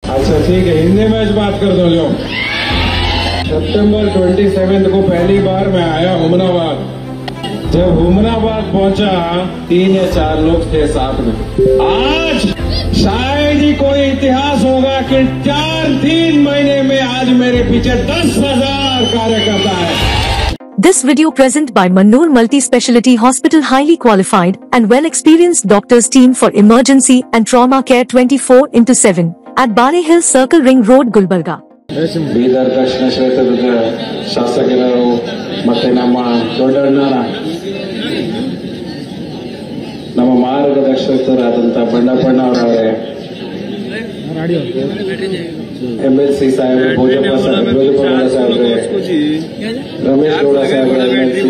अच्छा ठीक है हिंदी में आज बात कर दो लो सितंबर 27 को पहली बार मैं आया हुमनाबाद जब हुमनाबाद पहुंचा तीन या चार लोग थे साथ में आज शायद ही कोई इतिहास होगा कि चार तीन महीने में आज मेरे पीछे दस हजार कार्यकर्ता है This video present by Mannoor Multi-Speciality Hospital highly qualified and well-experienced doctors team for emergency and trauma care 24 into 7 at Bare Hill Circle Ring Road, Gulbarga. Bidar ದಕ್ಷಿಣ ಕ್ಷೇತ್ರದ ಶಾಸಕರು ಮತ್ತೆ ನಮ್ಮ ದೊಡ್ಡಣ್ಣನ ನಮ್ಮ ಮಾರ್ಗದರ್ಶಕರಾದಂತ ಬಣ್ಣಪ್ಪಣ್ಣ ಅವರವರೇ ಎಂ ಎಲ್ ಸಿ ಸಾಹೇಬ್ರೆ ಭೋಜಪ್ಪ ಸಾಹೇಬ್ ಭೋಜಪ್ಪ ಗೌಡ ಸಾಹೇಬ್ರೆ ರಮೇಶ್ ಗೌಡ ಸಾಹೇಬ್ರೆ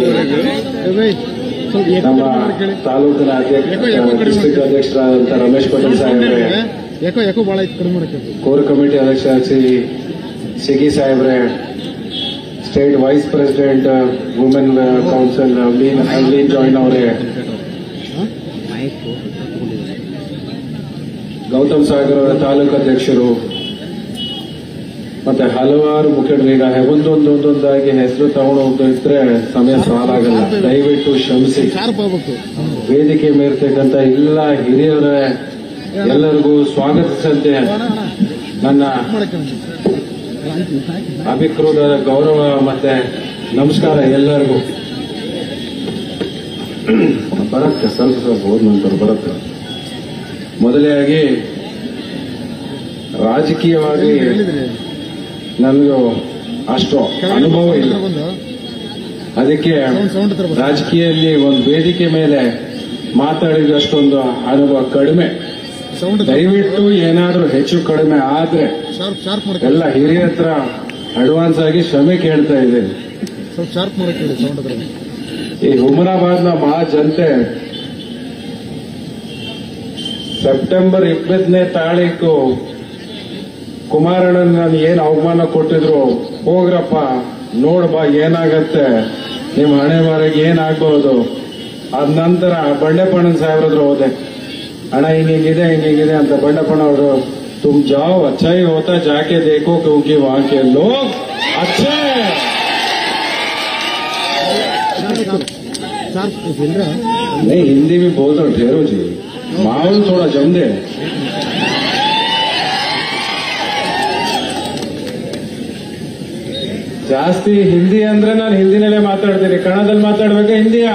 ಎಂ ಎಲ್ ಸಿ ನಮ್ಮ ತಾಲೂಕಿನ ಅಧ್ಯಕ್ಷ ಡಿಸ್ಟ್ರಿಕ್ಟ್ ಅಧ್ಯಕ್ಷರಾದಂತ ರಮೇಶ್ ಪಟೇಲ್ ಸಾಹೇಬ್ರೆ ಯಾಕೋ ಯಾಕೋ ಭಾಳ ಐತೆ ಕಡಿಮೆ ಮಾಡಕ್ಕೆ ಕೋರ್ ಕಮಿಟಿ ಅಧ್ಯಕ್ಷ ಶ್ರೀ ಸಿಗಿ ಸಾಹೇಬ್ರೆ state vice president women council ಲೀನ್ ಲೀನ್ ಜಾಯಿನ್ ಅವರೇ ಗೌತಮ್ ಸಾಗರ್ ಅವರ ತಾಲೂಕು ಅಧ್ಯಕ್ಷರು ಮತ್ತೆ ಹಲವಾರು ಮುಖಂಡರು ಈಗ ಒಂದೊಂದು ಒಂದೊಂದಾಗಿ ಹೆಸರು ತಗೊಂಡು ಹೋಗ್ತಿದ್ರೆ ಸಮಯ ಸಾಲಾಗಲ್ಲ ದಯವಿಟ್ಟು ಶ್ರಮಿಸಿ ಶಾರ್ಪ್ ಆಗ್ಬೇಕು ವೇದಿಕೆ ಮೇರ್ತಕ್ಕಂಥ ಎಲ್ಲ ಹಿರಿಯರ ಎಲ್ಲರಿಗೂ ಸ್ವಾಗತಿಸಂತೆ ನನ್ನ ಮಾಡಕ್ಕೆ ಅಭಿಕೃತ ಗೌರವ ಮತ್ತೆ ನಮಸ್ಕಾರ ಎಲ್ಲರಿಗೂ ಬರುತ್ತೆ ಸ್ವಲ್ಪ ಸ್ವಲ್ಪ ಹೋದ ನಂತರ ಬರುತ್ತೆ ಮೊದಲೇ ರಾಜಕೀಯವಾಗಿ ಹೇಳಿದ್ರಿ ನನಗೂ ಅಷ್ಟು ಅನುಭವ ಇಲ್ಲ ಬಂದು ಅದಕ್ಕೆ ಸೌಂಡ್ ಸೌಂಡ್ ಹತ್ರ ಬಂದು ರಾಜಕೀಯದಲ್ಲಿ ಒಂದು ವೇದಿಕೆ ಮೇಲೆ ಮಾತಾಡಿದಷ್ಟೊಂದು ಅನುಭವ ಕಡಿಮೆ ಸೌಂಡ್ ದಯವಿಟ್ಟು ಏನಾದರೂ ಹೆಚ್ಚು ಕಡಿಮೆ ಆದ್ರೆ ಶಾರ್ಪ್ ಶಾರ್ಪ್ ಮಾಡಕ್ಕೆ ಎಲ್ಲ ಹಿರಿಯ ಹತ್ರ ಅಡ್ವಾನ್ಸ್ ಆಗಿ ಕ್ಷಮೆ ಕೇಳ್ತಾ ಇದ್ದೇನೆ ಸ್ವಲ್ಪ ಶಾರ್ಪ್ ಮಾಡಕ್ಕೆ ಹೇಳಿ ಸೌಂಡ್ ಹತ್ರ ಈ ಹುಮನಾಬಾದ್ನ ಮಹಾ ಜನತೆ ಸೆಪ್ಟೆಂಬರ್ ಇಪ್ಪತ್ತನೇ ತಾರೀಕು ಕುಮಾರಣ್ಣನ ನಾನು ಏನ್ ಅವಮಾನ ಕೊಟ್ಟಿದ್ರು ಹೋಗ್ರಪ್ಪ ನೋಡ್ಬಾ ಏನಾಗತ್ತೆ ನಿಮ್ ಹಣೆ ಮಾರಿಗೆ ಏನಾಗ್ಬಹುದು ಅದ ನಂತರ ಬಂಡೆಪಣ್ಣನ ಸಾಹೇಬ್ರ ಹತ್ರ ಹೋದೆ ಹಣ ಹಿಂಗಿದೆ ಹಿಂಗಿದೆ ಅಂತ ಬಂಡೆಪಣ್ಣ ಅವರು ತುಮ್ ಜಾओ अच्छा ही होता जाके देखो क्योंकि वहां के लोग अच्छे हैं ಶಾರ್ಪ್ ಇಲ್ರ नहीं हिंदी भी बोल दो ठहरो जी माहौल थोड़ा जम दे ಜಾಸ್ತಿ ಹಿಂದಿ ಅಂದ್ರೆ ನಾನು ಹಿಂದಿನಲ್ಲೇ ಮಾತಾಡ್ತೀನಿ ಕನ್ನಡದಲ್ಲಿ ಮಾತಾಡ್ಬೇಕಾ ಹಿಂದಿಯಾ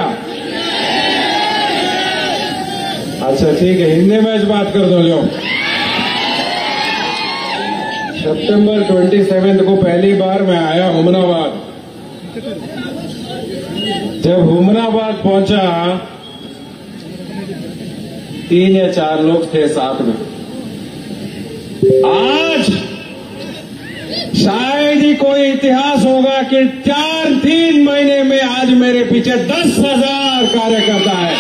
अच्छा ठीक है हिंदी में आज बात कर दो लो सितंबर 27 को पहली बार मैं आया हुमनाबाद जब हुमनाबाद पहुंचा तीन या चार लोग थे साथ में आज शायद ही कोई इतिहास होगा कि चार तीन महीने में आज मेरे पीछे दस हजार कार्यकर्ता है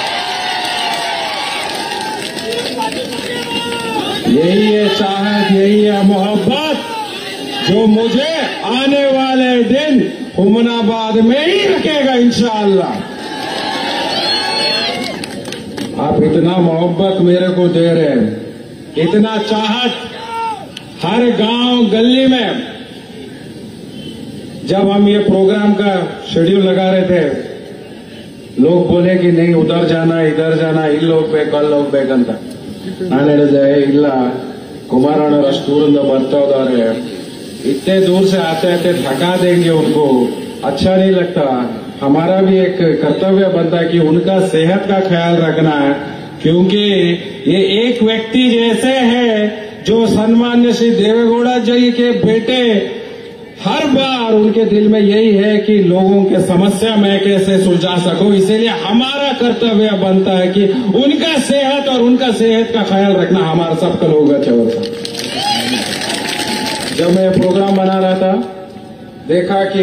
यही है चाहत यही है मोहब्बत जो मुझे आने वाले दिन हुमनाबाद में ही रखेगा इंशाअल्लाह आप इतना मोहब्बत मेरे को दे रहे हैं इतना चाहत हर गांव गली में जब हम ये प्रोग्राम का शेड्यूल लगा रहे थे लोग बोले कि नहीं उधर जाना इधर जाना ಇಲ್ಲಿ ಹೋಗ್ಬೇಕು ಅಲ್ಲಿ ಹೋಗ್ಬೇಕಂತ ನಾನು ಹೇಳಿದೆ ಇಲ್ಲ ಕುಮಾರಣ್ಣವ್ರು ಅಷ್ಟು ದೂರಿಂದ ಬರ್ತಾ ಇದ್ದಾರೆ इतने दूर से आते आते थका देंगे उनको अच्छा नहीं लगता हमारा भी एक कर्तव्य बनता है कि उनका सेहत का ख्याल रखना है क्योंकि ये एक व्यक्ति जैसे है जो सन्मान्य श्री देवेगौड़ा जी के बेटे हर बार उनके दिल में यही है कि लोगों के समस्या मैं कैसे सुलझा सकूं इसीलिए हमारा कर्तव्य बनता है कि उनका सेहत और उनका सेहत का ख्याल रखना हमारा सबका लोग अच्छा होता जब मैं प्रोग्राम बना रहा था देखा कि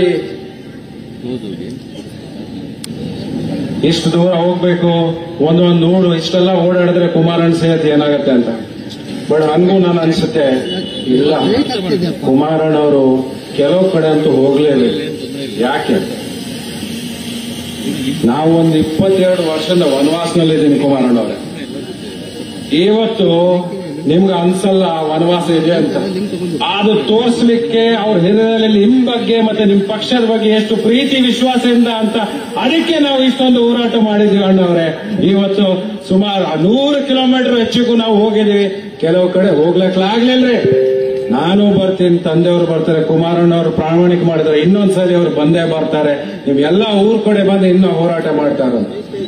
ಇಷ್ಟು ದೂರ ಹೋಗ್ಬೇಕು ಒಂದೊಂದು ನೋಡು ಇಷ್ಟೆಲ್ಲ ಓಡಾಡಿದ್ರೆ ಕುಮಾರಣ್ಣ ಸೇಹತ್ ಏನಾಗತ್ತೆ ಅಂತ ಬಟ್ ಹಂಗೂ ನಾನು ಅನ್ಸುತ್ತೆ ಇಲ್ಲ ಕುಮಾರಣ್ಣವರು ಕೆಲವು ಕಡೆ ಅಂತೂ ಹೋಗ್ಲೇಬೇಕು ಯಾಕೆ ನಾವು ಒಂದು ಇಪ್ಪತ್ತೆರಡು ವರ್ಷದ ವನವಾಸನಲ್ಲಿದ್ದೀನಿ ಕುಮಾರಣ್ಣವ್ರೆ ಇವತ್ತು ನಿಮ್ಗೆ ಅನ್ಸಲ್ಲ ವನವಾಸ ಇದೆ ಅಂತ ಅದು ತೋರಿಸ್ಲಿಕ್ಕೆ ಅವ್ರ ಹೃದಯದಲ್ಲಿ ನಿಮ್ ಬಗ್ಗೆ ಮತ್ತೆ ನಿಮ್ ಪಕ್ಷದ ಬಗ್ಗೆ ಎಷ್ಟು ಪ್ರೀತಿ ವಿಶ್ವಾಸದಿಂದ ಅಂತ ಅದಕ್ಕೆ ನಾವು ಇಷ್ಟೊಂದು ಹೋರಾಟ ಮಾಡಿದ್ವಿ ಅಣ್ಣವ್ರೆ ಇವತ್ತು ಸುಮಾರು ನೂರು ಕಿಲೋಮೀಟರ್ ಹೆಚ್ಚಿಗೂ ನಾವು ಹೋಗಿದೀವಿ ಕೆಲವು ಕಡೆ ಹೋಗ್ಲಕ್ಲಾಗ್ಲಿಲ್ರಿ ನಾನು ಬರ್ತೀನಿ ತಂದೆಯವರು ಬರ್ತಾರೆ ಕುಮಾರಣ್ಣವರು ಪ್ರಾಮಾಣಿಕ ಮಾಡಿದ್ದಾರೆ ಇನ್ನೊಂದ್ಸರಿ ಅವ್ರು ಬಂದೇ ಬರ್ತಾರೆ ನೀವು ಎಲ್ಲ ಊರ್ ಕಡೆ ಬಂದು ಇನ್ನೂ ಹೋರಾಟ ಮಾಡ್ತಾರೆ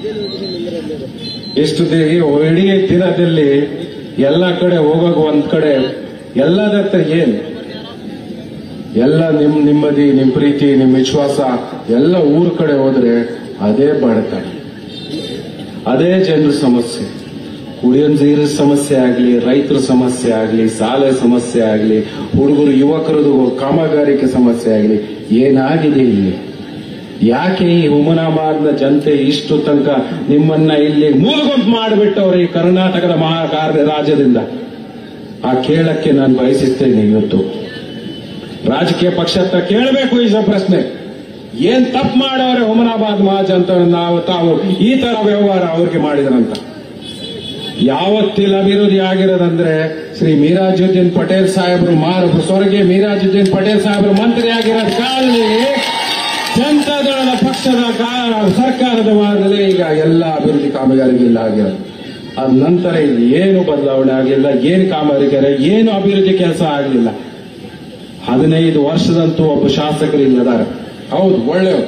ಇಷ್ಟು ದಿ- ಇಡೀ ದಿನದಲ್ಲಿ ಎಲ್ಲ ಕಡೆ ಹೋಗೋಕೆ ಒಂದ್ ಕಡೆ ಎಲ್ಲದತ್ರ ಏನು ಎಲ್ಲ ನಿಮ್ ನೆಮ್ಮದಿ ನಿಮ್ ಪ್ರೀತಿ ನಿಮ್ ವಿಶ್ವಾಸ ಎಲ್ಲ ಊರ್ ಕಡೆ ಹೋದ್ರೆ ಅದೇ ಬಡತನ ಅದೇ ಜನರ ಸಮಸ್ಯೆ ಕುಡಿಯೋ ನೀರಿನ ಸಮಸ್ಯೆ ಆಗ್ಲಿ ರೈತರ ಸಮಸ್ಯೆ ಆಗ್ಲಿ ಸಾಲ ಸಮಸ್ಯೆ ಆಗ್ಲಿ ಹುಡುಗರು ಯುವಕರದು ಕಾಮಗಾರಿಕೆ ಸಮಸ್ಯೆ ಆಗ್ಲಿ ಏನಾಗಿದೆ ಇಲ್ಲಿ ಯಾಕೆ ಈ ಹುಮನಾಬಾದ್ನ ಜನತೆ ಇಷ್ಟು ತನಕ ನಿಮ್ಮನ್ನ ಇಲ್ಲಿ ಮೂಲ್ಗೊಂಡು ಮಾಡಿಬಿಟ್ಟವ್ರೆ ಈ ಕರ್ನಾಟಕದ ಮಹಾ ಕಾರ್ಯ ರಾಜ್ಯದಿಂದ ಆ ಕೇಳಕ್ಕೆ ನಾನು ಬಯಸುತ್ತೇನೆ ಇವತ್ತು ರಾಜಕೀಯ ಪಕ್ಷ ಹತ್ರ ಕೇಳಬೇಕು ಈ ಸ- ಪ್ರಶ್ನೆ ಏನ್ ತಪ್ಪು ಮಾಡವ್ರೆ ಹುಮನಾಬಾದ್ ಮಹಾಜನತ ನಾವು ತಾವು ಈ ತರ ವ್ಯವಹಾರ ಅವ್ರಿಗೆ ಮಾಡಿದ್ರಂತ ಯಾವತ್ತಿಲ್ಲ ಅಭಿವೃದ್ಧಿ ಆಗಿರೋದಂದ್ರೆ ಶ್ರೀ ಮೀರಾಜುದ್ದೀನ್ ಪಟೇಲ್ ಸಾಹೇಬರು ಮಾರ ಸ್ವರ್ಗೀಯ ಮೀರಾಜುದ್ದೀನ್ ಪಟೇಲ್ ಸಾಹೇಬರು ಮಂತ್ರಿ ಆಗಿರೋದ್ ಕಾಲದಲ್ಲಿ ಜನತಾದಳದ ಪಕ್ಷದ ಕಾ- ಸರ್ಕಾರದ ವಾರದಲ್ಲಿ ಈಗ ಎಲ್ಲ ಅಭಿವೃದ್ಧಿ ಕಾಮಗಾರಿಗಿಲ್ಲ ಆಗಿರೋದು ಅದ ನಂತರ ಇಲ್ಲಿ ಏನು ಬದಲಾವಣೆ ಆಗಲಿಲ್ಲ ಏನು ಕಾಮಗಾರಿಕೆ ಏನು ಅಭಿವೃದ್ಧಿ ಕೆಲಸ ಆಗಲಿಲ್ಲ ಹದಿನೈದು ವರ್ಷದಂತೂ ಒಬ್ಬ ಶಾಸಕರು ಇಲ್ಲದಾರ ಹೌದು ಒಳ್ಳೆಯವರು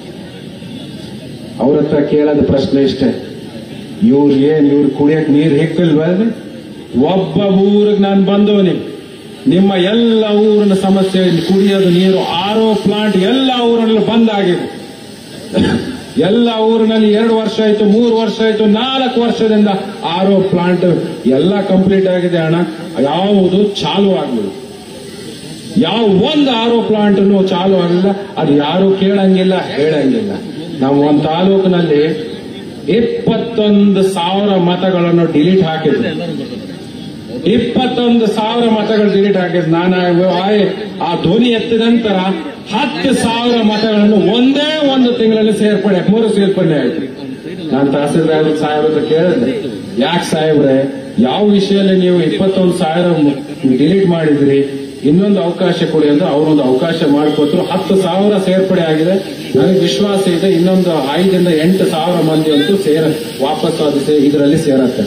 ಅವ್ರ ಹತ್ರ ಕೇಳೋದ ಪ್ರಶ್ನೆ ಇಷ್ಟೇ ಇವ್ರು ಏನ್ ಇವ್ರು ಕುಡಿಯಕ್ ನೀರ್ ಹೆಕ್ಕಲ್ವಲ್ರಿ ಒಬ್ಬ ಊರಿಗೆ ನಾನು ಬಂದವನಿ ನಿಮ್ಮ ಎಲ್ಲ ಊರಿನ ಸಮಸ್ಯೆ ಇಲ್ಲಿ ಕುಡಿಯೋದು ನೀರು ಆರೋ ಪ್ಲಾಂಟ್ ಎಲ್ಲ ಊರಲ್ಲಿ ಬಂದಾಗಿದೆ ಎಲ್ಲ ಊರಿನಲ್ಲಿ ಎರಡು ವರ್ಷ ಆಯ್ತು ಮೂರು ವರ್ಷ ಆಯ್ತು ನಾಲ್ಕು ವರ್ಷದಿಂದ ಆರೋ ಪ್ಲಾಂಟ್ ಎಲ್ಲ ಕಂಪ್ಲೀಟ್ ಆಗಿದೆ ಹಣ ಯಾವುದು ಚಾಲು ಆಗಲಿಲ್ಲ ಯಾವ ಒಂದು ಆರೋ ಪ್ಲಾಂಟ್ ಚಾಲು ಆಗಿಲ್ಲ ಅದು ಯಾರು ಕೇಳಂಗಿಲ್ಲ ಹೇಳಂಗಿಲ್ಲ ನಾವು ಒಂದು ತಾಲೂಕಿನಲ್ಲಿ ಇಪ್ಪತ್ತೊಂದು ಸಾವಿರ ಮತಗಳನ್ನು ಡಿಲೀಟ್ ಹಾಕಿದ್ವಿ ಇಪ್ಪತ್ತೊಂದು ಸಾವಿರ ಮತಗಳು ಡಿಲೀಟ್ ಹಾಕಿದ್ ನಾನು ಆ- ಆ ಧ್ವನಿ ಎತ್ತಿದ ನಂತರ ಹತ್ತು ಸಾವಿರ ಮತಗಳನ್ನು ಒಂದೇ ಒಂದು ತಿಂಗಳಲ್ಲಿ ಸೇರ್ಪಡೆ ಮೂರು ಸೇರ್ಪಡೆ ಆಯ್ತು ನಾನು ತಹಸೀಲ್ದಾರ್ ಸಾಹೇಬ್ರ ಹತ್ರ ಕೇಳಿದೆ ಯಾಕೆ ಸಾಹೇಬ್ರೆ ಯಾವ ವಿಷಯದಲ್ಲಿ ನೀವು ಇಪ್ಪತ್ತೊಂದು ಸಾವಿರ ಡಿಲೀಟ್ ಮಾಡಿದ್ರಿ ಇನ್ನೊಂದು ಅವಕಾಶ ಕೊಡಿ ಅಂದ್ರೆ ಅವರೊಂದು ಅವಕಾಶ ಮಾಡಿಕೊಟ್ರು ಹತ್ತು ಸಾವಿರ ಸೇರ್ಪಡೆ ಆಗಿದೆ ನನಗೆ ವಿಶ್ವಾಸ ಇದೆ ಇನ್ನೊಂದು ಐದರಿಂದ ಎಂಟು ಸಾವಿರ ಮಂದಿ ಅಂತೂ ಸೇರ ವಾಪಸ್ ಅದು ಸೇ- ಇದರಲ್ಲಿ ಸೇರತ್ತೆ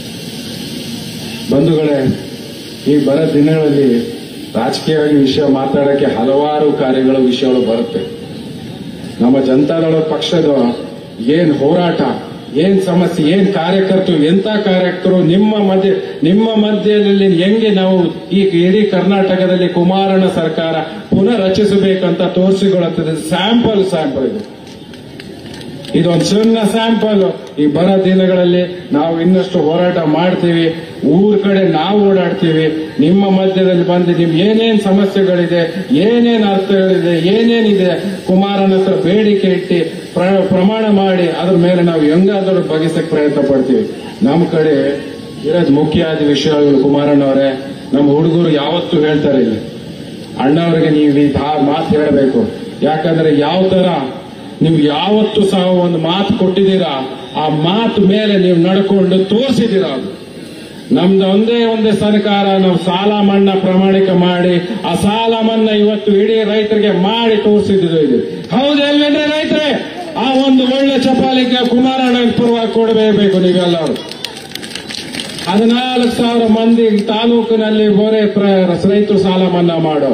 ಬಂಧುಗಳೇ ಈ ಬರೋ ದಿನಗಳಲ್ಲಿ ರಾಜಕೀಯವಾಗಿ ವಿಷಯ ಮಾತಾಡಕ್ಕೆ ಹಲವಾರು ಕಾರ್ಯಗಳು ವಿಷಯಗಳು ಬರುತ್ತೆ ನಮ್ಮ ಜನತಾದಳ ಪಕ್ಷದ ಏನ್ ಹೋರಾಟ ಏನ್ ಸಮಸ್ಯೆ ಏನ್ ಕಾರ್ಯಕರ್ತರು ಎಂತ ಕಾರ್ಯಕರ್ತರು ನಿಮ್ಮ ಮಧ್ಯೆ ನಿಮ್ಮ ಮಧ್ಯದಲ್ಲಿ ಹೆಂಗೆ ನಾವು ಈ ಇಡೀ ಕರ್ನಾಟಕದಲ್ಲಿ ಕುಮಾರನ ಸರ್ಕಾರ ಪುನಃ ರಚಿಸಬೇಕಂತ ತೋರಿಸಿಕೊಳ್ಳುತ್ತದೆ ಸ್ಯಾಂಪಲ್ ಸ್ಯಾಂಪಲ್ ಇದು ಇದೊಂದು ಸಣ್ಣ ಸ್ಯಾಂಪಲ್ ಈ ಬರೋ ದಿನಗಳಲ್ಲಿ ನಾವು ಇನ್ನಷ್ಟು ಹೋರಾಟ ಮಾಡ್ತೀವಿ ಊರ್ ಕಡೆ ನಾವು ಓಡಾಡ್ತೀವಿ ನಿಮ್ಮ ಮಧ್ಯದಲ್ಲಿ ಬಂದು ನಿಮ್ ಏನೇನ್ ಸಮಸ್ಯೆಗಳಿದೆ ಏನೇನ್ ಅರ್ಥಗಳಿದೆ ಏನೇನಿದೆ ಕುಮಾರನ ಹತ್ರ ಬೇಡಿಕೆ ಇಟ್ಟು ಪ್ರ- ಪ್ರಮಾಣ ಮಾಡಿ ಅದ್ರ ಮೇಲೆ ನಾವು ಹೆಂಗಾದ್ರೂ ಬಗೆಸಕ್ ಪ್ರಯತ್ನ ಪಡ್ತೀವಿ ನಮ್ಮ ಕಡೆ ಇರೋದು ಮುಖ್ಯವಾದ ವಿಷಯಗಳು ಕುಮಾರಣ್ಣವರೇ ನಮ್ಮ ಹುಡುಗರು ಯಾವತ್ತೂ ಹೇಳ್ತಾರೆ ಇಲ್ಲಿ ಅಣ್ಣವರಿಗೆ ನೀವು ಈ ಭಾ- ಮಾತು ಹೇಳಬೇಕು ಯಾಕಂದ್ರೆ ಯಾವ ತರ ನೀವು ಯಾವತ್ತು ಸಹ ಒಂದು ಮಾತು ಕೊಟ್ಟಿದ್ದೀರಾ ಆ ಮಾತು ಮೇಲೆ ನೀವು ನಡ್ಕೊಂಡು ತೋರಿಸಿದ್ದೀರಾ ಅದು ನಮ್ದು ಒಂದೇ ಒಂದೇ ಸರ್ಕಾರ ನಾವು ಸಾಲ ಮನ್ನಾ ಪ್ರಾಮಾಣಿಕ ಮಾಡಿ ಆ ಸಾಲ ಮನ್ನಾ ಇವತ್ತು ಇಡೀ ರೈತರಿಗೆ ಮಾಡಿ ತೋರಿಸಿದ್ದು ಇದು ಹೌದಲ್ವೇನ್ರಿ ರೈತರೇ ಆ ಒಂದು ಒಳ್ಳೆ ಚಪಾಲಿಗೆ ಕುಮಾರಣ್ಣ ಪರವಾಗಿ ಕೊಡಬೇಕು ನೀವೆಲ್ಲರೂ ಹದಿನಾಲ್ಕು ಸಾವಿರ ಮಂದಿ ತಾಲೂಕಿನಲ್ಲಿ ಬರೇ ಪ್ರ- ರೈತರು ಸಾಲ ಮನ್ನಾ ಮಾಡೋ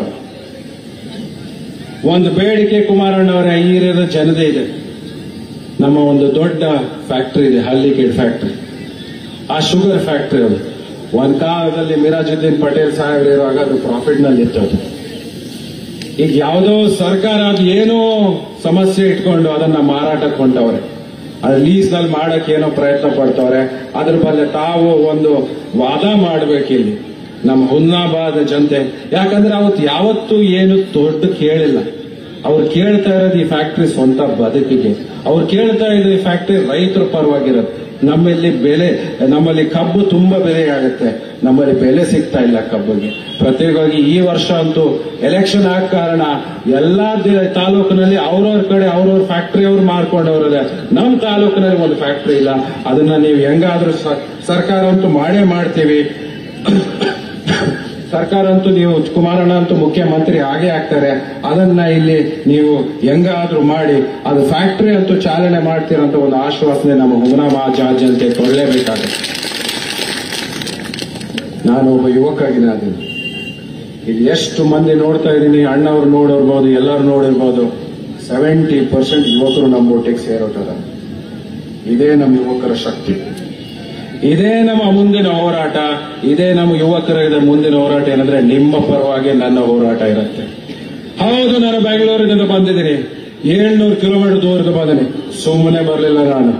ಒಂದು ಬೇಡಿಕೆ ಕುಮಾರಣ್ಣವರ ಈರಿದ ಜನದೇ ಇದೆ ನಮ್ಮ ಒಂದು ದೊಡ್ಡ ಫ್ಯಾಕ್ಟರಿ ಇದೆ ಹಳ್ಳಿಗೇಡ್ ಫ್ಯಾಕ್ಟರಿ ಆ ಶುಗರ್ ಫ್ಯಾಕ್ಟರಿ ಅದು ಒಂದ್ ಕಾಲದಲ್ಲಿ ಮಿರಾಜುದ್ದೀನ್ ಪಟೇಲ್ ಸಾಹೇಬ್ರು ಇರುವಾಗ ಅದು ಪ್ರಾಫಿಟ್ ನಲ್ಲಿ ಇತ್ತು ಅದು ಈಗ ಯಾವುದೋ ಸರ್ಕಾರ ಅದು ಏನೋ ಸಮಸ್ಯೆ ಇಟ್ಕೊಂಡು ಅದನ್ನ ಮಾರಾಟಕ್ಕೆ ಹೊಂಟವ್ರೆ ಅದು ಲೀಸ್ ನಲ್ಲಿ ಮಾಡಕ್ ಏನೋ ಪ್ರಯತ್ನ ಪಡ್ತವ್ರೆ ಅದ್ರ ಬದಲು ತಾವು ಒಂದು ವಾದ ಮಾಡ್ಬೇಕಿಲ್ಲಿ ನಮ್ಮ ಹುನ್ನಾಬಾದ ಜನತೆ ಯಾಕಂದ್ರೆ ಅವತ್ತು ಯಾವತ್ತೂ ಏನು ದೊಡ್ಡ ಕೇಳಿಲ್ಲ ಅವ್ರು ಕೇಳ್ತಾ ಇರೋದು ಈ ಫ್ಯಾಕ್ಟ್ರಿ ಸ್ವಂತ ಬದುಕಿಗೆ ಅವ್ರು ಕೇಳ್ತಾ ಇರೋದು ಈ ಫ್ಯಾಕ್ಟ್ರಿ ರೈತರ ಪರವಾಗಿರೋದು ನಮ್ಮಲ್ಲಿ ಬೆಲೆ ನಮ್ಮಲ್ಲಿ ಕಬ್ಬು ತುಂಬಾ ಬೆಲೆ ಆಗುತ್ತೆ ನಮ್ಮಲ್ಲಿ ಬೆಲೆ ಸಿಗ್ತಾ ಇಲ್ಲ ಕಬ್ಬಿಗೆ ಪ್ರತ್ಯೇಕವಾಗಿ ಈ ವರ್ಷ ಅಂತೂ ಎಲೆಕ್ಷನ್ ಆದ ಕಾರಣ ಎಲ್ಲಾ ದಿ- ತಾಲೂಕಿನಲ್ಲಿ ಅವ್ರವ್ರ ಕಡೆ ಅವ್ರವ್ರ ಫ್ಯಾಕ್ಟ್ರಿ ಅವ್ರು ಮಾರ್ಕೊಂಡವ್ರದೆ ನಮ್ಮ ತಾಲೂಕಿನಲ್ಲಿ ಒಂದು ಫ್ಯಾಕ್ಟ್ರಿ ಇಲ್ಲ ಅದನ್ನ ನೀವು ಹೆಂಗಾದ್ರೂ ಸ- ಸರ್ಕಾರ ಅಂತೂ ಮಾಡೇ ಮಾಡ್ತೀವಿ ಸರ್ಕಾರ ಅಂತೂ ನೀವು ಕುಮಾರಣ್ಣ ಅಂತೂ ಮುಖ್ಯಮಂತ್ರಿ ಆಗೇ ಆಗ್ತಾರೆ ಅದನ್ನ ಇಲ್ಲಿ ನೀವು ಹೆಂಗಾದ್ರೂ ಮಾಡಿ ಅದು ಫ್ಯಾಕ್ಟರಿ ಅಂತೂ ಚಾಲನೆ ಮಾಡ್ತೀರಂತ ಒಂದು ಆಶ್ವಾಸನೆ ನಮ್ಮ ಹುಮನಾಮ ಜನತೆ ಕೊಡಲೇಬೇಕಾಗುತ್ತೆ ನಾನು ಒಬ್ಬ ಯುವಕಾಗಿ ನಾನು ಇಲ್ಲಿ ಎಷ್ಟು ಮಂದಿ ನೋಡ್ತಾ ಇದ್ದೀನಿ ಅಣ್ಣವ್ರು ನೋಡಿರ್ಬೋದು ಎಲ್ಲರೂ ನೋಡಿರ್ಬೋದು ಸೆವೆಂಟಿ ಪರ್ಸೆಂಟ್ ಯುವಕರು ನಮ್ಮ ಒಟ್ಟಿಗೆ ಸೇರೋಟದ ಇದೇ ನಮ್ಮ ಯುವಕರ ಶಕ್ತಿ ಇದೇ ನಮ್ಮ ಮುಂದಿನ ಹೋರಾಟ ಇದೇ ನಮ್ಮ ಯುವಕರ ಮುಂದಿನ ಹೋರಾಟ ಏನಂದ್ರೆ ನಿಮ್ಮ ಪರವಾಗಿ ನನ್ನ ಹೋರಾಟ ಇರುತ್ತೆ ಹೌದು ನಾನು ಬೆಂಗಳೂರಿನಿಂದ ಬಂದಿದ್ದೀನಿ ಏಳ್ನೂರು ಕಿಲೋಮೀಟರ್ ದೂರದ ಬಂದಿನಿ ಸುಮ್ಮನೆ ಬರಲಿಲ್ಲ ನಾನು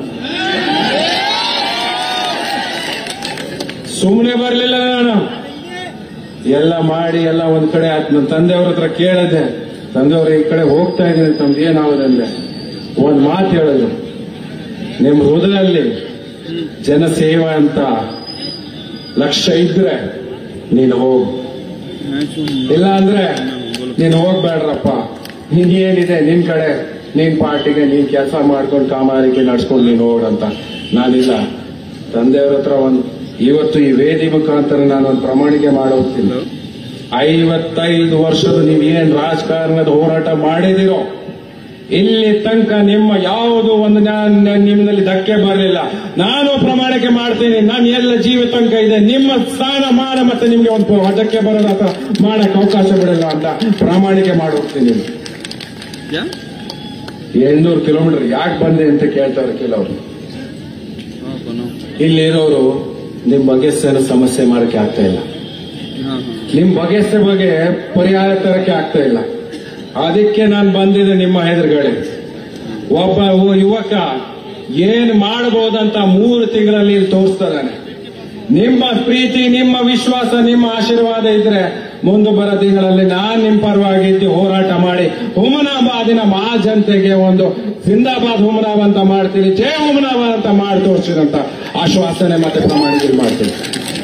ಸುಮ್ಮನೆ ಬರಲಿಲ್ಲ ನಾನು ಎಲ್ಲ ಮಾಡಿ ಎಲ್ಲ ಒಂದ್ ಕಡೆ ಆತ್ ನನ್ನ ತಂದೆಯವ್ರ ಹತ್ರ ಕೇಳಿದೆ ತಂದೆಯವ್ರ ಈ ಕಡೆ ಹೋಗ್ತಾ ಇದ್ದೀನಿ ತಮ್ದು ಏನಾಗುದಂದ್ರೆ ಒಂದ್ ಮಾತು ಹೇಳಿದ್ರು ನಿಮ್ ಹೃದಯದಲ್ಲಿ ಜನಸೇವೆ ಅಂತ ಲಕ್ಷ್ಯ ಇದ್ರೆ ನೀನು ಹೋಗು ಇಲ್ಲ ಅಂದ್ರೆ ನೀನು ಹೋಗ್ಬೇಡ್ರಪ್ಪ ನಿನ್ಗೇನಿದೆ ನಿನ್ ಕಡೆ ನಿನ್ ಪಾರ್ಟಿಗೆ ನೀನ್ ಕೆಲಸ ಮಾಡ್ಕೊಂಡು ಕಾಮಾರಿಕೆ ನಡ್ಸ್ಕೊಂಡು ನೀನು ಹೋಗಂತ ನಾನಿಲ್ಲ ತಂದೆಯವ್ರ ಹತ್ರ ಒಂದ್ ಇವತ್ತು ಈ ವೇದಿ ಮುಖಾಂತರ ನಾನು ಒಂದು ಪ್ರಮಾಣಿಕೆ ಮಾಡೋಗ್ತೀನಿ ಐವತ್ತೈದು ವರ್ಷದ ನೀವೇನ್ ರಾಜಕಾರಣದ ಹೋರಾಟ ಮಾಡಿದಿರೋ ಇಲ್ಲಿ ತನಕ ನಿಮ್ಮ ಯಾವುದು ಒಂದು ನಾನ್- ನಾನ್ ನಿಮ್ಮಲ್ಲಿ ಧಕ್ಕೆ ಬರಲಿಲ್ಲ ನಾನು ಪ್ರಮಾಣಿಕೆ ಮಾಡ್ತೀನಿ ನಾನು ಎಲ್ಲ ಜೀವ ತನಕ ಇದೆ ನಿಮ್ಮ ಸ್ಥಾನ ಮಾನ ಮತ್ತೆ ನಿಮ್ಗೆ ಒಂದು ಧಕ್ಕೆ ಬರೋದ ಅಥವಾ ಮಾಡಕ್ಕೆ ಅವಕಾಶ ಬಿಡಲ್ಲ ಅಂತ ಪ್ರಾಮಾಣಿಕೆ ಮಾಡಿ ಹೋಗ್ತೀನಿ ಏಳ್ನೂರು ಕಿಲೋಮೀಟರ್ ಯಾಕೆ ಬಂದೆ ಅಂತ ಕೇಳ್ತಾರೆ ಕೆಲವರು ಇಲ್ಲಿರೋರು ನಿಮ್ ಬಗೆಹರಿಸಲು ಸಮಸ್ಯೆ ಮಾಡಕ್ಕೆ ಆಗ್ತಾ ಇಲ್ಲ ನಿಮ್ ಬಗೆಹರಿಸ ಬಗ್ಗೆ ಪರಿಹಾರ ತರಕ್ಕೆ ಆಗ್ತಾ ಇಲ್ಲ ಅದಕ್ಕೆ ನಾನು ಬಂದಿದ್ದೆ ನಿಮ್ಮ ಎದುರುಗಡೆ ಒಬ್ಬ ಒ- ಯುವಕ ಏನ್ ಮಾಡಬಹುದಂತ ಮೂರು ತಿಂಗಳಲ್ಲಿ ಇಲ್ಲಿ ತೋರಿಸ್ತಾನೆ ನಿಮ್ಮ ಪ್ರೀತಿ ನಿಮ್ಮ ವಿಶ್ವಾಸ ನಿಮ್ಮ ಆಶೀರ್ವಾದ ಇದ್ರೆ ಮುಂದೆ ಬರೋ ತಿಂಗಳಲ್ಲಿ ನಾನ್ ನಿಮ್ ಪರವಾಗಿ ಇದ್ದು ಹೋರಾಟ ಮಾಡಿ ಹುಮನಾಬಾದಿನ ಮಹಾ ಜನತೆಗೆ ಒಂದು ಜಿಂದಾಬಾದ್ ಹುಮನಾಬ್ ಅಂತ ಮಾಡ್ತೀನಿ ಜಯ ಹುಮನಾಬಾದ್ ಅಂತ ಮಾಡಿ ತೋರಿಸಿದಂತ ಆಶ್ವಾಸನೆ ಮತ್ತೆ ಪ್ರಮಾಣಿಕೆ ಮಾಡ್ತೀನಿ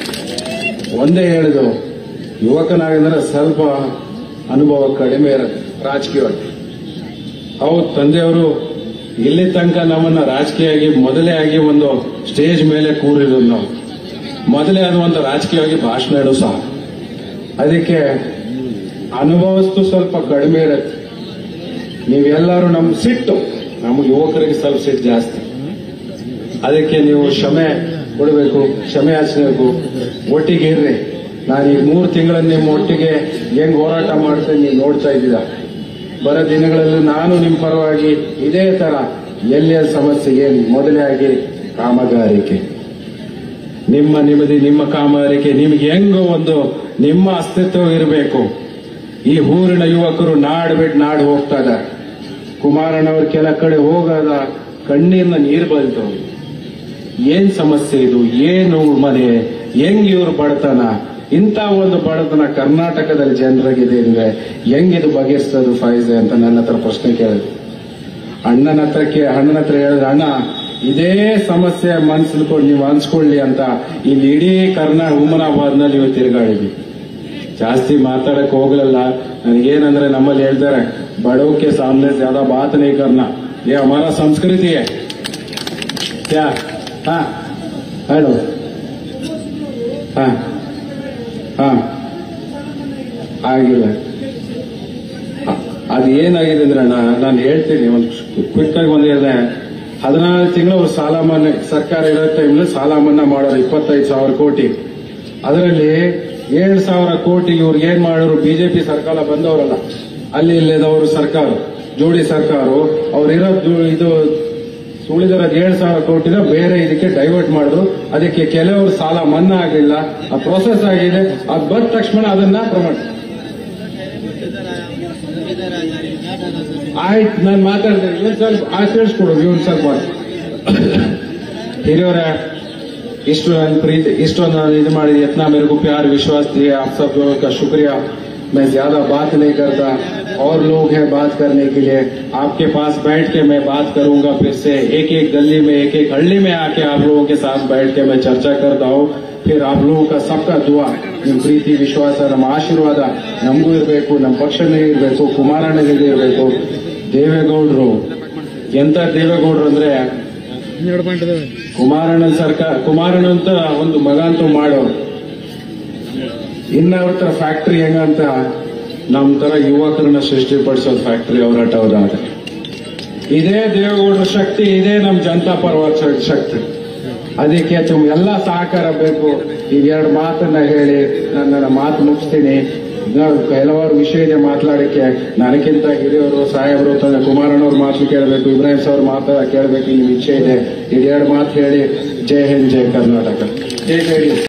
ಒಂದೇ ಹೇಳಿದು ಯುವಕನಾಗಿದ್ರೆ ಸ್ವಲ್ಪ ಅನುಭವ ಕಡಿಮೆ ಇರುತ್ತೆ ರಾಜಕೀಯವಾಗಿ ಹೌದು ತಂದೆಯವರು ಇಲ್ಲಿ ತನಕ ನಮ್ಮನ್ನ ರಾಜಕೀಯವಾಗಿ ಮೊದಲೇ ಆಗಿ ಒಂದು ಸ್ಟೇಜ್ ಮೇಲೆ ಕೂರಿದ್ರು ನಾವು ಮೊದಲೇ ಅದು ಒಂದು ರಾಜಕೀಯವಾಗಿ ಭಾಷಣ ಇಡೋ ಸಹ ಅದಕ್ಕೆ ಅನುಭವಸ್ತು ಸ್ವಲ್ಪ ಕಡಿಮೆ ಇರುತ್ತೆ ನೀವೆಲ್ಲರೂ ನಮ್ ಸಿಟ್ಟು ನಮ್ಮ ಯುವಕರಿಗೆ ಸ್ವಲ್ಪ ಸಿಟ್ಟು ಜಾಸ್ತಿ ಅದಕ್ಕೆ ನೀವು ಕ್ಷಮೆ ಕೊಡಬೇಕು ಕ್ಷಮೆ ಯಾಚಬೇಕು ಒಟ್ಟಿಗೆ ಇರ್ರಿ ನಾನು ಈ ಮೂರು ತಿಂಗಳಲ್ಲಿ ನಿಮ್ಮ ಒಟ್ಟಿಗೆ ಹೆಂಗ್ ಹೋರಾಟ ಮಾಡ್ತೇನೆ ನೀವು ನೋಡ್ತಾ ಇದ್ದೀರ ಬರೋ ದಿನಗಳಲ್ಲಿ ನಾನು ನಿಮ್ಮ ಪರವಾಗಿ ಇದೇ ತರ ಎಲ್ಲಿಯ ಸಮಸ್ಯೆಗೆ ಮೊದಲೇ ಆಗಿ ಕಾಮಗಾರಿಕೆ ನಿಮ್ಮ ನಿಮ್ಮದಿ ನಿಮ್ಮ ಕಾಮಗಾರಿಕೆ ನಿಮ್ಗೆ ಹೆಂಗೋ ಒಂದು ನಿಮ್ಮ ಅಸ್ತಿತ್ವ ಇರಬೇಕು ಈ ಊರಿನ ಯುವಕರು ನಾಡು ಬಿಟ್ಟು ನಾಡು ಹೋಗ್ತಾ ಇದ್ದಾರೆ ಕುಮಾರಣ್ಣವ್ರ ಕೆಲ ಕಡೆ ಹೋಗದ ಕಣ್ಣೀರ್ನ ನೀರು ಬಂತು ಏನ್ ಸಮಸ್ಯೆ ಇದು ಏನು ಮನೆ ಹೆಂಗ್ ಇವ್ರ ಬಡತನ ಇಂಥ ಒಂದು ಬಡತನ ಕರ್ನಾಟಕದಲ್ಲಿ ಜನರಿಗಿದೆ ಅಂದ್ರೆ ಹೆಂಗಿದು ಬಗೆಹರಿಸೋದು ಫೈಜೆ ಅಂತ ನನ್ನ ಹತ್ರ ಪ್ರಶ್ನೆ ಕೇಳಿದ್ರು ಅಣ್ಣನ ಹತ್ರ ಕೇ ಅಣ್ಣನ ಹತ್ರ ಹೇಳಿದ್ರೆ ಅಣ್ಣ ಇದೇ ಸಮಸ್ಯೆ ಮನ್ಸಿಲ್ಕೊಂಡು ನೀವು ಅನ್ಸ್ಕೊಳ್ಳಿ ಅಂತ ಇಲ್ಲಿ ಇಡೀ ಕರ್ನಾ ಹುಮನಾಬಾದ್ನಲ್ಲಿ ಇವು ತಿರುಗಾಡಿದ್ವಿ ಜಾಸ್ತಿ ಮಾತಾಡಕ್ ಹೋಗ್ಲಲ್ಲ ನನಗೇನಂದ್ರೆ ನಮ್ಮಲ್ಲಿ ಹೇಳ್ತಾರೆ ಬಡವಕ್ಕೆ ಸಾಮನೆ ज्यादा बात नहीं करना ये हमारा संस्कृति है क्या ಹಾ ಹೇಳು ಹಾ ಹಾ ಆಗಿಲ್ಲ ಅ- ಅದು ಏನಾಗಿದೆ ಅಂದ್ರೆ ಅಣ್ಣ ನಾನು ಹೇಳ್ತೀನಿ ಒಂದು ಕ್ವಿಕ್ ಆಗಿ ಒಂದು ಹೇಳಿದೆ ಹದಿನಾರು ತಿಂಗಳು ಅವ್ರು ಸಾಲ ಮನ್ನಾ ಸರ್ಕಾರ ಇರೋ ಟೈಮ್ಲಿ ಸಾಲ ಮನ್ನಾ ಮಾಡೋರು ಇಪ್ಪತ್ತೈದು ಸಾವಿರ ಕೋಟಿ ಅದರಲ್ಲಿ ಏಳು ಸಾವಿರ ಕೋಟಿ ಇವ್ರು ಏನ್ ಮಾಡೋರು ಬಿಜೆಪಿ ಸರ್ಕಾರ ಬಂದವರಲ್ಲ ಅಲ್ಲಿ ಇಲ್ಲದವರು ಸರ್ಕಾರ ಜೋಡಿ ಸರ್ಕಾರ ಅವ್ರು ಇರೋ ದು- ಇದು ಉಳಿದಿರೋ ಏಳು ಸಾವಿರ ಕೋಟಿನ ಬೇರೆ ಇದಕ್ಕೆ ಡೈವರ್ಟ್ ಮಾಡಿದ್ರು ಅದಕ್ಕೆ ಕೆಲವರು ಸಾಲ ಮನ್ನಾ ಆಗಲಿಲ್ಲ ಆ ಪ್ರೊಸೆಸ್ ಆಗಿದೆ ಅದು ಬಂದ ತಕ್ಷಣ ಅದನ್ನ ಪ್ರಮಾಣ ಆಯ್ತು ನಾನು ಮಾತಾಡ್ತೇನೆ ಇವನ್ ಸ್ವಲ್ಪ ಆಚರಿಸ್ಕೊಡು ಇವನ್ ಸ್ವಲ್ಪ ಹಿರಿಯವರ ಇಷ್ಟು ನನ್ನ ಪ್ರೀತಿ ಇಷ್ಟು ನಾನು ಇದು ಮಾಡಿ इतना मेरे को प्यार विश्वास दिए आप सब लोगों का शुक्रिया मैं ज्यादा बात नहीं करता और लोग हैं बात करने के लिए आपके पास बैठ के मैं बात करूंगा फिर से एक एक गली में एक एक हल्ली में आके आप लोगों के साथ बैठ के मैं चर्चा करता हूँ फिर आप लोगों का सबका दुआ ನಿಮ್ ಪ್ರೀತಿ ವಿಶ್ವಾಸ ನಮ್ಮ ಆಶೀರ್ವಾದ ನಮಗೂ ಇರಬೇಕು ನಮ್ಮ ಪಕ್ಷನೇ ಇರಬೇಕು ಕುಮಾರಣ್ಣನಿಗೆ ಇರಬೇಕು ದೇವೇಗೌಡರು ಎಂತ ದೇವೇಗೌಡರು ಅಂದ್ರೆ ಇನ್ನೆರಡು ಪಾಯಿಂಟ್ ಇದಾವೆ ಕುಮಾರಣ್ಣನ ಸರ್ಕಾರ ಕುಮಾರಣ್ಣ ಅಂತ ಒಂದು ಮಗ ಅಂತೂ ಮಾಡೋರು ಇನ್ನವ್ರ ಫ್ಯಾಕ್ಟ್ರಿ ಹೆಂಗಂತ ನಮ್ ತರ ಯುವಕರನ್ನ ಸೃಷ್ಟಿಪಡಿಸೋದು ಫ್ಯಾಕ್ಟ್ರಿ ಹೋರಾಟ ಅವ್ರಾದ್ರೆ ಇದೇ ದೇವೇಗೌಡರ ಶಕ್ತಿ ಇದೇ ನಮ್ ಜನತಾ ಪರವಾದ ಶಕ್ತಿ ಅದಕ್ಕೆ ತುಮ್ ಎಲ್ಲ ಸಹಕಾರ ಬೇಕು ಈಗ ಎರಡು ಮಾತನ್ನ ಹೇಳಿ ನನ್ನ ಮಾತು ಮುಗಿಸ್ತೀನಿ ನಾವು ಕೆಲವಾರು ವಿಷಯ ಇದೆ ಮಾತನಾಡಕ್ಕೆ ನನಗಿಂತ ಹಿರಿಯವರು ಸಾಹೇಬರು ತಂದೆ ಕುಮಾರಣ್ಣವ್ರ ಮಾತು ಕೇಳಬೇಕು ಇಬ್ರಾಹಿಂ ಸರ್ ಮಾತು ಕೇಳಬೇಕು ಈ ವಿಷಯ ಇದೆ ಈಗ ಎರಡು ಮಾತು ಹೇಳಿ ಜೈ ಹಿಂದ್ ಜೈ ಕರ್ನಾಟಕ ಜೈ ಜೈ